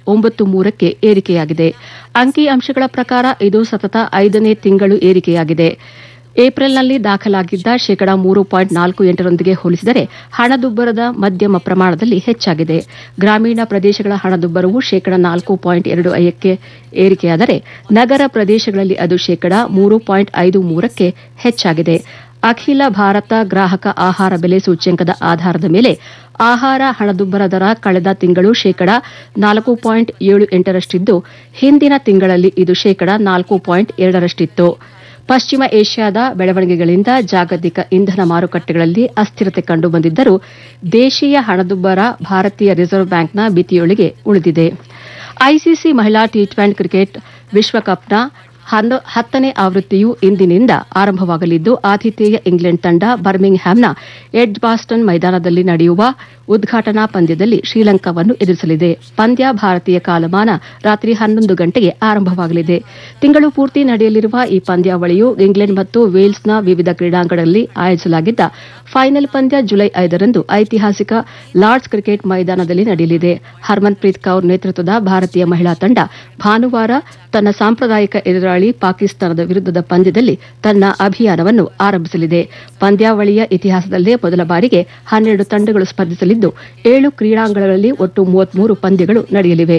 ಒಂಬತ್ತು ಮೂರಕ್ಕೆ ಏರಿಕೆಯಾಗಿದೆ ಅಂಕಿ ಅಂಶಗಳ ಪ್ರಕಾರ ಇದು ಸತತ ಐದನೇ ತಿಂಗಳು ಏರಿಕೆಯಾಗಿದೆ ಏಪ್ರಿಲ್ನಲ್ಲಿ ದಾಖಲಾಗಿದ್ದ ಶೇಕಡಾ ಮೂರು ಪಾಯಿಂಟ್ ನಾಲ್ಕು ಎಂಟರೊಂದಿಗೆ ಹೋಲಿಸಿದರೆ ಹಣದುಬ್ಬರದ ಮಧ್ಯಮ ಪ್ರಮಾಣದಲ್ಲಿ ಹೆಚ್ಚಾಗಿದೆ ಗ್ರಾಮೀಣ ಪ್ರದೇಶಗಳ ಹಣದುಬ್ಬರವು ಶೇಕಡಾ ನಾಲ್ಕು ಪಾಯಿಂಟ್ ಎರಡು ಐದಕ್ಕೆ ಏರಿಕೆಯಾದರೆ ನಗರ ಪ್ರದೇಶಗಳಲ್ಲಿ ಅದು ಶೇಕಡಾ ಮೂರು ಪಾಯಿಂಟ್ ಐದು ಮೂರಕ್ಕೆ ಹೆಚ್ಚಾಗಿದೆ ಅಖಿಲ ಭಾರತ ಗ್ರಾಹಕ ಆಹಾರ ಬೆಲೆ ಸೂಚ್ಯಂಕದ ಆಧಾರದ ಮೇಲೆ ಆಹಾರ ಹಣದುಬ್ಬರ ದರ ಕಳೆದ ತಿಂಗಳು ಶೇಕಡಾ ನಾಲ್ಕು ಪಾಯಿಂಟ್ ಏಳು ಎಂಟರಷ್ಟಿದ್ದು ಹಿಂದಿನ ತಿಂಗಳಲ್ಲಿ ಇದು ಶೇಕಡಾ ನಾಲ್ಕು ಪಾಯಿಂಟ್ ಎರಡರಷ್ಟಿತ್ತು ಪಶ್ಚಿಮ ಏಷ್ಯಾದ ಬೆಳವಣಿಗೆಗಳಿಂದ ಜಾಗತಿಕ ಇಂಧನ ಮಾರುಕಟ್ಟೆಗಳಲ್ಲಿ ಅಸ್ಥಿರತೆ ಕಂಡುಬಂದಿದ್ದರೂ ದೇಶೀಯ ಹಣದುಬ್ಬರ ಭಾರತೀಯ ರಿಸರ್ವ್ ಬ್ಯಾಂಕ್ನ ಮಿತಿಯೊಳಗೆ ಉಳಿದಿದೆ ಐಸಿಸಿ ಮಹಿಳಾ ಟಿ ಟ್ವೆಂಟಿ ಕ್ರಿಕೆಟ್ ವಿಶ್ವಕಪ್ನ ಹತ್ತನೇ ಆವೃತ್ತಿಯು ಇಂದಿನಿಂದ ಆರಂಭವಾಗಲಿದ್ದು ಆತಿಥೇಯ ಇಂಗ್ಲೆಂಡ್ ತಂಡ ಬರ್ಮಿಂಗ್ ಹ್ಯಾಮ್ನ ಎಡ್ ಬಾಸ್ಟನ್ ಮೈದಾನದಲ್ಲಿ ನಡೆಯುವ ಉದ್ಘಾಟನಾ ಪಂದ್ಯದಲ್ಲಿ ಶ್ರೀಲಂಕಾವನ್ನು ಎದುರಿಸಲಿದೆ ಪಂದ್ಯ ಭಾರತೀಯ ಕಾಲಮಾನ ರಾತ್ರಿ ಹನ್ನೊಂದು ಗಂಟೆಗೆ ಆರಂಭವಾಗಲಿದೆ ತಿಂಗಳು ಪೂರ್ತಿ ನಡೆಯಲಿರುವ ಈ ಪಂದ್ಯಾವಳಿಯು ಇಂಗ್ಲೆಂಡ್ ಮತ್ತು ವೇಲ್ಸ್ನ ವಿವಿಧ ಕ್ರೀಡಾಂಗಣಗಳಲ್ಲಿ ಆಯೋಜಿಸಲಾಗಿದ್ದ ಫೈನಲ್ ಪಂದ್ಯ ಜುಲೈ ಐದರಂದು ಐತಿಹಾಸಿಕ ಲಾರ್ಡ್ಸ್ ಕ್ರಿಕೆಟ್ ಮೈದಾನದಲ್ಲಿ ನಡೆಯಲಿದೆ ಹರ್ಮನ್ಪ್ರೀತ್ ಕೌರ್ ನೇತೃತ್ವದ ಭಾರತೀಯ ಮಹಿಳಾ ತಂಡ ಭಾನುವಾರ ತನ್ನ ಸಾಂಪ್ರದಾಯಿಕ ಎದುರಾಳಿ ಪಾಕಿಸ್ತಾನದ ವಿರುದ್ದದ ಪಂದ್ಯದಲ್ಲಿ ತನ್ನ ಅಭಿಯಾನವನ್ನು ಆರಂಭಿಸಲಿದೆ ಪಂದ್ಯಾವಳಿಯ ಇತಿಹಾಸದಲ್ಲೇ ಮೊದಲ ಬಾರಿಗೆ ಹನ್ನೆರಡು ತಂಡಗಳು ಸ್ಪರ್ಧಿಸಲಿದ್ದು ಏಳು ಕ್ರೀಡಾಂಗಣಗಳಲ್ಲಿ ಒಟ್ಟು ಮೂವತ್ಮೂರು ಪಂದ್ಯಗಳು ನಡೆಯಲಿವೆ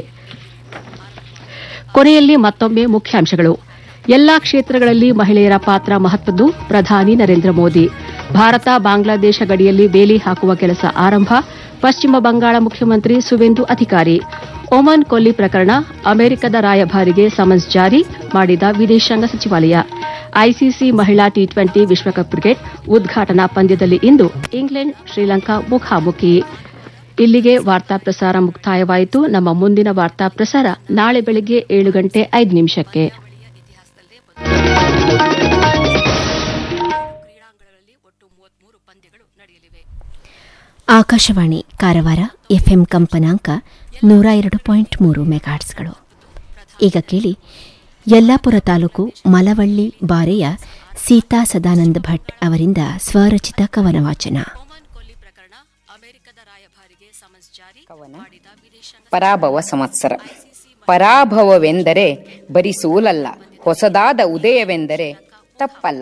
ಕೊನೆಯಲ್ಲಿ ಮತ್ತೊಮ್ಮೆ ಮುಖ್ಯಾಂಶಗಳು ಎಲ್ಲಾ ಕ್ಷೇತ್ರಗಳಲ್ಲಿ ಮಹಿಳೆಯರ ಪಾತ್ರ ಮಹತ್ವದ್ದು ಪ್ರಧಾನಿ ನರೇಂದ್ರ ಮೋದಿ ಭಾರತ ಬಾಂಗ್ಲಾದೇಶ ಗಡಿಯಲ್ಲಿ ಬೇಲಿ ಹಾಕುವ ಕೆಲಸ ಆರಂಭ ಪಶ್ಚಿಮ ಬಂಗಾಳ ಮುಖ್ಯಮಂತ್ರಿ ಸುವೆಂದು ಅಧಿಕಾರಿ ಒಮನ್ ಕೊಲ್ಲಿ ಪ್ರಕರಣ ಅಮೆರಿಕದ ರಾಯಭಾರಿಗೆ ಸಮನ್ಸ್ ಜಾರಿ ಮಾಡಿದ ವಿದೇಶಾಂಗ ಸಚಿವಾಲಯ ಐಸಿಸಿ ಮಹಿಳಾ ಟಿ ಟ್ವೆಂಟಿ ವಿಶ್ವಕಪ್ ಕ್ರಿಕೆಟ್ ಉದ್ಘಾಟನಾ ಪಂದ್ಯದಲ್ಲಿ ಇಂದು ಇಂಗ್ಲೆಂಡ್ ಶ್ರೀಲಂಕಾ ಮುಖಾಮುಖಿ ಇಲ್ಲಿಗೆ ವಾರ್ತಾ ಪ್ರಸಾರ ಮುಕ್ತಾಯವಾಯಿತು ನಮ್ಮ ಮುಂದಿನ ವಾರ್ತಾ ಪ್ರಸಾರ ನಾಳೆ ಬೆಳಗ್ಗೆ ಏಳು ಗಂಟೆ ಐದು ನಿಮಿಷಕ್ಕೆ ಆಕಾಶವಾಣಿ ಕಾರವಾರ ಎಫ್ಎಂ ಕಂಪನಾಂಕ ನೂರ ಎರಡು ಪಾಯಿಂಟ್ ಮೂರು ಮೆಗಾಟ್ಸ್ಗಳು ಈಗ ಕೇಳಿ ಯಲ್ಲಾಪುರ ತಾಲೂಕು ಮಲವಳ್ಳಿ ಬಾರೆಯ ಸೀತಾ ಸದಾನಂದ ಭಟ್ ಅವರಿಂದ ಸ್ವರಚಿತ ಕವನ ವಾಚನ ಪರಾಭವ ಸಂವತ್ಸರ ಪರಾಭವವೆಂದರೆ ಬರೀ ಸೋಲಲ್ಲ ಹೊಸದಾದ ಉದಯವೆಂದರೆ ತಪ್ಪಲ್ಲ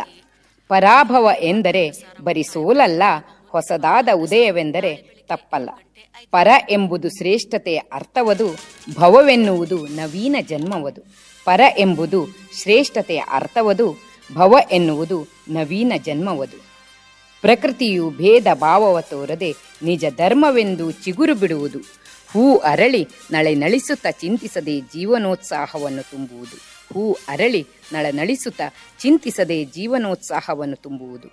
ಪರಾಭವ ಎಂದರೆ ಬರೀ ಸೋಲಲ್ಲ ಹೊಸದಾದ ಉದಯವೆಂದರೆ ತಪ್ಪಲ್ಲ ಪರ ಎಂಬುದು ಶ್ರೇಷ್ಠತೆಯ ಅರ್ಥವದು ಭವವೆನ್ನುವುದು ನವೀನ ಜನ್ಮವದು ಪರ ಎಂಬುದು ಶ್ರೇಷ್ಠತೆಯ ಅರ್ಥವದು ಭವ ಎನ್ನುವುದು ನವೀನ ಜನ್ಮವದು ಪ್ರಕೃತಿಯು ಭೇದ ಭಾವವ ತೋರದೆ ನಿಜ ಧರ್ಮವೆಂದು ಚಿಗುರು ಬಿಡುವುದು ಹೂ ಅರಳಿ ನಳೆ ನಳಿಸುತ್ತ ಚಿಂತಿಸದೆ ಜೀವನೋತ್ಸಾಹವನ್ನು ತುಂಬುವುದು ಹೂ ಅರಳಿ ನಳ ನಳಿಸುತ್ತ ಚಿಂತಿಸದೆ ಜೀವನೋತ್ಸಾಹವನ್ನು ತುಂಬುವುದು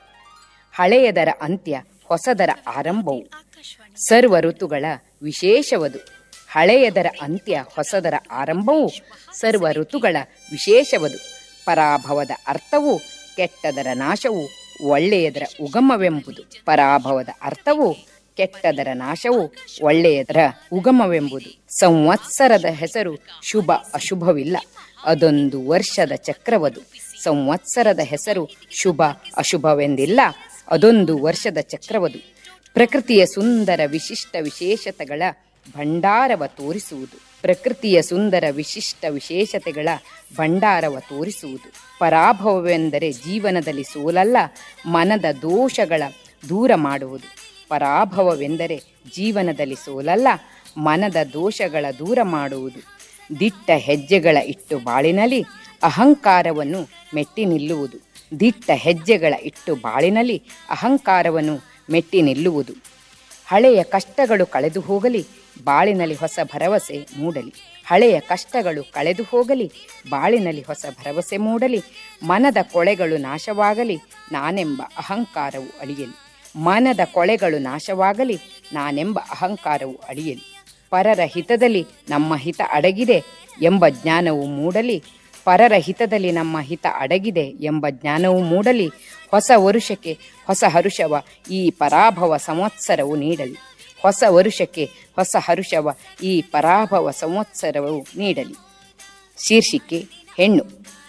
ಹಳೆಯದರ ಅಂತ್ಯ ಹೊಸದರ ಆರಂಭವು ಸರ್ವ ಋತುಗಳ ವಿಶೇಷವದು ಹಳೆಯದರ ಅಂತ್ಯ ಹೊಸದರ ಆರಂಭವು ಸರ್ವ ಋತುಗಳ ವಿಶೇಷವದು ಪರಾಭವದ ಅರ್ಥವು ಕೆಟ್ಟದರ ನಾಶವು ಒಳ್ಳೆಯದರ ಉಗಮವೆಂಬುದು ಪರಾಭವದ ಅರ್ಥವು ಕೆಟ್ಟದರ ನಾಶವು ಒಳ್ಳೆಯದರ ಉಗಮವೆಂಬುದು ಸಂವತ್ಸರದ ಹೆಸರು ಶುಭ ಅಶುಭವಿಲ್ಲ ಅದೊಂದು ವರ್ಷದ ಚಕ್ರವದು ಸಂವತ್ಸರದ ಹೆಸರು ಶುಭ ಅಶುಭವೆಂದಿಲ್ಲ ಅದೊಂದು ವರ್ಷದ ಚಕ್ರವದು ಪ್ರಕೃತಿಯ ಸುಂದರ ವಿಶಿಷ್ಟ ವಿಶೇಷತೆಗಳ ಭಂಡಾರವ ತೋರಿಸುವುದು ಪ್ರಕೃತಿಯ ಸುಂದರ ವಿಶಿಷ್ಟ ವಿಶೇಷತೆಗಳ ಭಂಡಾರವ ತೋರಿಸುವುದು ಪರಾಭವವೆಂದರೆ ಜೀವನದಲ್ಲಿ ಸೋಲಲ್ಲ ಮನದ ದೋಷಗಳ ದೂರ ಮಾಡುವುದು ಪರಾಭವವೆಂದರೆ ಜೀವನದಲ್ಲಿ ಸೋಲಲ್ಲ ಮನದ ದೋಷಗಳ ದೂರ ಮಾಡುವುದು ದಿಟ್ಟ ಹೆಜ್ಜೆಗಳ ಇಟ್ಟು ಬಾಳಿನಲ್ಲಿ ಅಹಂಕಾರವನ್ನು ಮೆಟ್ಟಿ ನಿಲ್ಲುವುದು ದಿಟ್ಟ ಹೆಜ್ಜೆಗಳ ಇಟ್ಟು ಬಾಳಿನಲ್ಲಿ ಅಹಂಕಾರವನ್ನು ಮೆಟ್ಟಿ ನಿಲ್ಲುವುದು ಹಳೆಯ ಕಷ್ಟಗಳು ಕಳೆದು ಹೋಗಲಿ ಬಾಳಿನಲ್ಲಿ ಹೊಸ ಭರವಸೆ ಮೂಡಲಿ ಹಳೆಯ ಕಷ್ಟಗಳು ಕಳೆದು ಹೋಗಲಿ ಬಾಳಿನಲ್ಲಿ ಹೊಸ ಭರವಸೆ ಮೂಡಲಿ ಮನದ ಕೊಳೆಗಳು ನಾಶವಾಗಲಿ ನಾನೆಂಬ ಅಹಂಕಾರವು ಅಳಿಯಲಿ ಮನದ ಕೊಳೆಗಳು ನಾಶವಾಗಲಿ ನಾನೆಂಬ ಅಹಂಕಾರವು ಅಳಿಯಲಿ ಪರರ ಹಿತದಲ್ಲಿ ನಮ್ಮ ಹಿತ ಅಡಗಿದೆ ಎಂಬ ಜ್ಞಾನವು ಮೂಡಲಿ ಪರರ ಹಿತದಲ್ಲಿ ನಮ್ಮ ಹಿತ ಅಡಗಿದೆ ಎಂಬ ಜ್ಞಾನವು ಮೂಡಲಿ ಹೊಸ ವರುಷಕ್ಕೆ ಹೊಸ ಹರುಷವ ಈ ಪರಾಭವ ಸಂವತ್ಸರವು ನೀಡಲಿ ಹೊಸ ವರುಷಕ್ಕೆ ಹೊಸ ಹರುಷವ ಈ ಪರಾಭವ ಸಂವತ್ಸರವು ನೀಡಲಿ ಶೀರ್ಷಿಕೆ ಹೆಣ್ಣು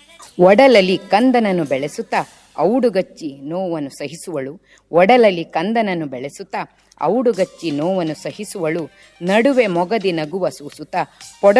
ಒಡಲಲ್ಲಿ ಕಂದನನ್ನು ಬೆಳೆಸುತ್ತಾ ಔಡುಗಚ್ಚಿ ನೋವನ್ನು ಸಹಿಸುವಳು ಒಡಲಲ್ಲಿ ಕಂದನನ್ನು ಬೆಳೆಸುತ್ತಾ ಔಡುಗಚ್ಚಿ ನೋವನ್ನು ಸಹಿಸುವಳು ನಡುವೆ ಮೊಗದಿ ನಗುವ ಸೂಸುತ್ತಾ ಪೊಡ